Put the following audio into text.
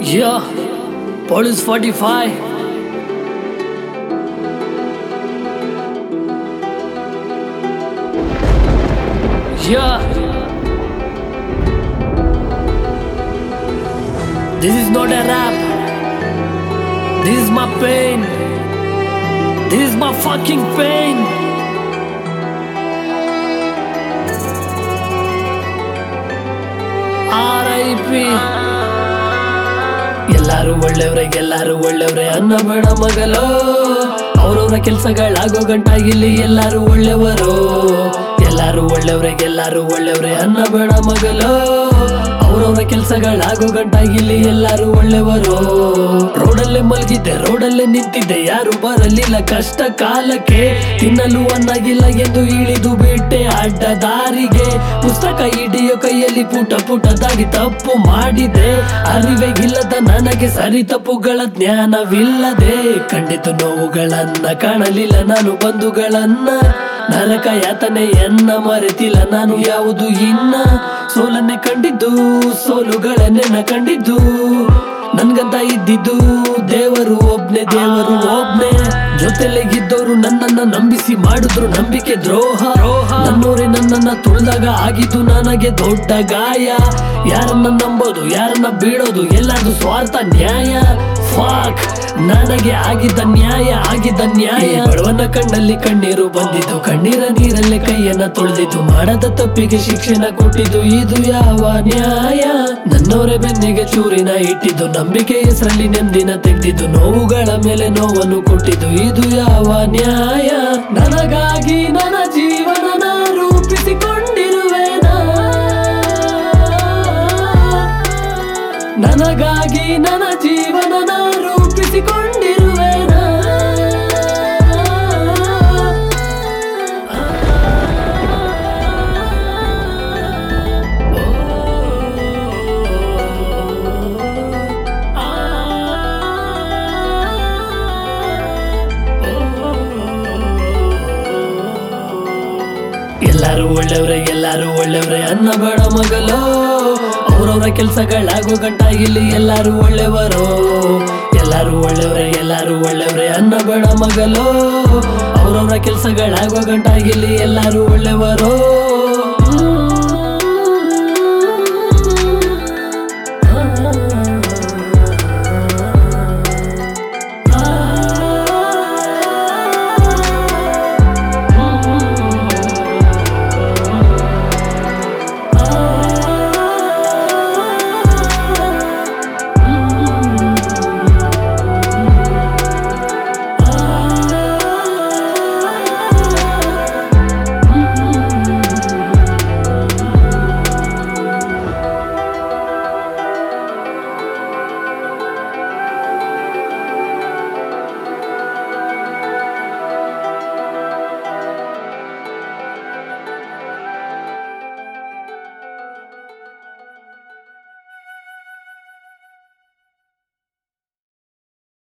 Yeah, Police 45. Yeah. This is not a rap. This is my pain. This is my fucking pain. R.I.P. ಎಲ್ಲಾರು ಒಳ್ಳೆಯವ್ರೆ ಎಲ್ಲಾರು ಒಳ್ಳೆಯವ್ರೆ ಅನ್ನ ಬೇಡ ಮಗಲೋ ಅವ್ರವ್ರ ಕೆಲ್ಸಗಳಾಗೋ ಗಂಟ ಇಲ್ಲಿ ಎಲ್ಲಾರು ಒಳ್ಳೆಯವರು ಎಲ್ಲಾರು ಒಳ್ಳೆಯವ್ರೆ ಎಲ್ಲಾರು ಒಳ್ಳೆಯವ್ರೆ ಅನ್ನ ಬೇಡ ಮಗಲೋ ಅವ್ರವ್ರ ಕೆಲ್ಸಗಳಾಗೋ ಗಂಟ ಇಲ್ಲಿ ಎಲ್ಲಾರು ಒಳ್ಳೆಯವರು ರೋಡಲ್ಲೇ ಮಲಗಿದ್ದೆ ರೋಡಲ್ಲೇ ನಿಂತಿದ್ದೆ ಯಾರು ಬರಲಿಲ್ಲ ಕಷ್ಟ ಕಾಲಕ್ಕೆ ತಿನ್ನಲು ಅನ್ನಾಗಿಲ್ಲ ಎಂದು ಇಳಿದು ಬಿಟ್ಟೆ ಅಡ್ಡ ದಾರಿಗೆ ಪುಸ್ತಕ ಹಿಡಿಯೋ ಕೈಯಲ್ಲಿ ಪುಟ ಪುಟದಾಗಿ ತಪ್ಪು ಮಾಡಿದೆ ಅರಿವೇ ಇಲ್ಲದ ನನಗೆ ಸರಿ ತಪ್ಪುಗಳ ಜ್ಞಾನವಿಲ್ಲದೆ ಖಂಡಿತ ನೋವುಗಳನ್ನ ಕಾಣಲಿಲ್ಲ ನಾನು ಬಂಧುಗಳನ್ನ ನರಕ ಯಾತನೆಯನ್ನ ಮರೆತಿಲ್ಲ ನಾನು ಯಾವುದು ಇನ್ನ ಸೋಲನ್ನೇ ಕಂಡಿದ್ದು ಸೋಲುಗಳನ್ನೇ ಕಂಡಿದ್ದು ನನ್ಗಂತ ಇದ್ದಿದ್ದು ದೇವರು ಒಬ್ನೇ ದೇವರು ಒಬ್ನೇ ಜೊತೆಲೆ ಇದ್ದವರು ನನ್ನನ್ನ ನಂಬಿಸಿ ಮಾಡಿದ್ರು ನಂಬಿಕೆ ದ್ರೋಹ ನನ್ನೋರೆ ನನ್ನನ್ನ ತುಳಿದಾಗ ಆಗಿದ್ದು ನನಗೆ ದೊಡ್ಡ ಗಾಯ ಯಾರನ್ನ ನಂಬೋದು ಯಾರನ್ನ ಬೀಳೋದು ಎಲ್ಲಾರ್ದು ಸ್ವಾರ್ಥ ನ್ಯಾಯ ಫಾಕ್ ನನಗೆ ಆಗಿದ್ದ ನ್ಯಾಯ ಆಗಿದ್ದ ನ್ಯಾಯ ಬಡವನ ಕಣ್ಣಲ್ಲಿ ಕಣ್ಣೀರು ಬಂದಿದ್ದು ಕಣ್ಣೀರ ನೀರಲ್ಲೇ ಕೈಯನ್ನ ತೊಳೆದಿದ್ದು ಮಾಡದ ತಪ್ಪಿಗೆ ಶಿಕ್ಷಣ ಕೊಟ್ಟಿದ್ದು ಇದು ಯಾವ ನ್ಯಾಯ ನನ್ನವರೇ ಬೆನ್ನಿಗೆ ಚೂರಿನ ಇಟ್ಟಿದ್ದು ನಂಬಿಕೆ ಹೆಸರಲ್ಲಿ ನೆಮ್ಮದಿನ ತೆಗೆದಿದ್ದು ನೋವುಗಳ ಮೇಲೆ ನೋವನ್ನು ಕೊಟ್ಟಿದ್ದು ಇದು ಯಾವ ನ್ಯಾಯ ನನಗಾಗಿ ನನ್ನ ಜೀವನನ ರೂಪಿಸಿಕೊಂಡಿರುವೆನಾ ನನಗಾಗಿ ನನ್ನ ಜೀವನನ ರೂಪಿಸಿಕೊಂಡಿರುವೆನಾ ಎಲ್ಲಾರು ಒಳ್ಳೆಯವ್ರೆ ಎಲ್ಲಾರು ಒಳ್ಳೆಯವ್ರೆ ಅನ್ನ ಬೇಡ ಮಗಲೋ ಅವ್ರವ್ರ ಕೆಲ್ಸಗಳಾಗೋ ಗಂಟ ಇಲ್ಲಿ ಎಲ್ಲಾರು ಒಳ್ಳೆಯವರು ಎಲ್ಲಾರು ಒಳ್ಳೆಯವ್ರೆ ಎಲ್ಲಾರು ಒಳ್ಳೆಯವ್ರೆ ಅನ್ನ ಬೇಡ ಮಗಲೋ ಅವ್ರವ್ರ ಕೆಲ್ಸಗಳಾಗೋ ಗಂಟ ಇಲ್ಲಿ ಎಲ್ಲಾರು ಒಳ್ಳೆಯವರು